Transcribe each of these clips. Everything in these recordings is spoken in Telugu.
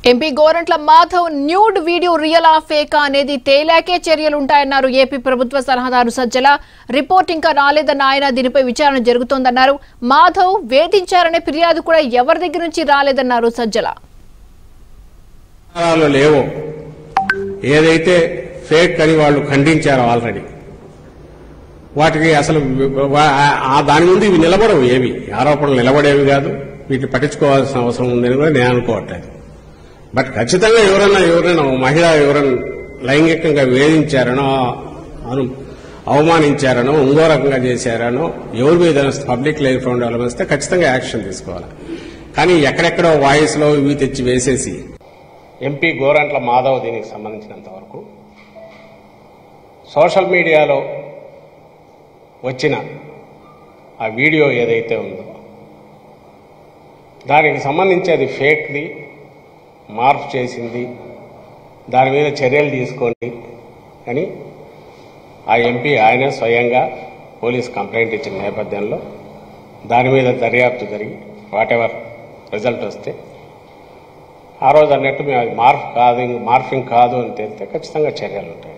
MP Gorantla Madhav nude video real ఆ ఫేక్ అనేది తేలాకే చర్యలుంటాయన్నారు ఏపీ ప్రభుత్వ సలహాదారు సజ్జల రిపోర్ట్ ఇంకా రాలేదన్న ఆయన దీనిపై విచారణ జరుగుతోందన్నారు మాధవ్ వేధించారనే ఫిర్యాదు కూడా ఎవరి దగ్గర నుంచి రాలేదన్నారు సజ్జల ఆధారాలు లేవో ఏదైతే ఫేక్ అని వాళ్ళు ఖండించారో ఆల్రెడీ వాటికి అసలు వా- ఆ దాని ముందు ఇవి నిలబడవు ఏవి ఆరోపణలు నిలబడేవి కాదు వీటిని పట్టించుకోవాల్సిన అవసరం ఉందని కూడా నేను అనుకోవట్లేదు బట్ ఖచ్చితంగా ఎవరైనా ఎవరైనా ఒక మహిళ ఎవరైనా లైంగికంగా వేధించారనో అను అవమానించారనో ఇంకో రకంగా చేశారనో ఎవరి మీద పబ్లిక్ లైఫ్ ఉండాలని వస్తే ఖచ్చితంగా యాక్షన్ తీసుకోవాలి కానీ ఎక్కడెక్కడో వాయిస్లో ఇవి తెచ్చి వేసేసి ఎంపీ గోరంట్ల మాధవ్ దీనికి సంబంధించినంత వరకు సోషల్ మీడియాలో వచ్చిన ఆ వీడియో ఏదైతే ఉందో దానికి సంబంధించి అది ఫేక్ది మార్పు చేసింది దాని మీద చర్యలు తీసుకోండి అని ఆ ఎంపీ ఆయన స్వయంగా పోలీస్ కంప్లైంట్ ఇచ్చిన నేపథ్యంలో దాని మీద దర్యాప్తు జరిగి వాట్ ఎవర్ రిజల్ట్ వస్తే ఆ రోజు అన్నట్టు మేము అది మార్ఫ్ కాదు ఇంక మార్ఫింగ్ కాదు అని తేలితే ఖచ్చితంగా చర్యలు ఉంటాయి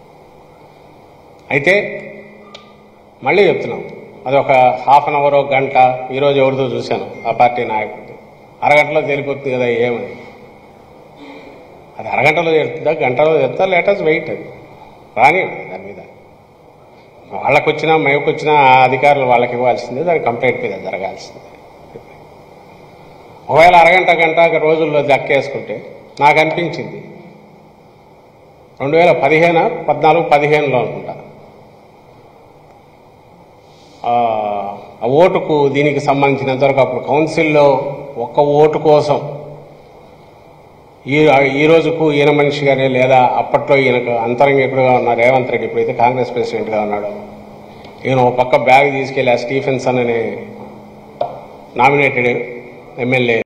అయితే మళ్ళీ చెప్తున్నాం అది ఒక హాఫ్ అన్ అవర్ గంట ఈరోజు ఎవరిదో చూశాను ఆ పార్టీ నాయకుడిది అరగంటలో తేలిపోతుంది కదా ఏమని అది అరగంటలో చెప్తుందా గంటలో చెప్తా లేటెస్ట్ వెయిట్ అది రాని దాని మీద వాళ్ళకు వచ్చినా మేకు వచ్చినా ఆ అధికారులు వాళ్ళకి ఇవ్వాల్సిందే దాని కంప్లైంట్ మీద జరగాల్సిందే ఒకవేళ అరగంట గంట రోజుల్లో దక్కేసుకుంటే నాకు అనిపించింది రెండు వేల పదిహేను పద్నాలుగు పదిహేనులో అనుకుంటా ఆ ఆ ఓటుకు దీనికి సంబంధించినంత వరకు అప్పుడు కౌన్సిల్లో ఒక్క ఓటు కోసం ఈ ఈ రోజుకు ఈయన మనిషిగానే లేదా అప్పట్లో ఈయనకు అంతరంగికుడుగా ఉన్న రేవంత్ రెడ్డి ఇప్పుడైతే కాంగ్రెస్ ప్రెసిడెంట్గా ఉన్నాడు ఈయన ఒక పక్క బ్యాగ్ తీసుకెళ్లి ఆ స్టీఫెన్సన్ అనే నామినేటెడ్ ఎమ్మెల్యే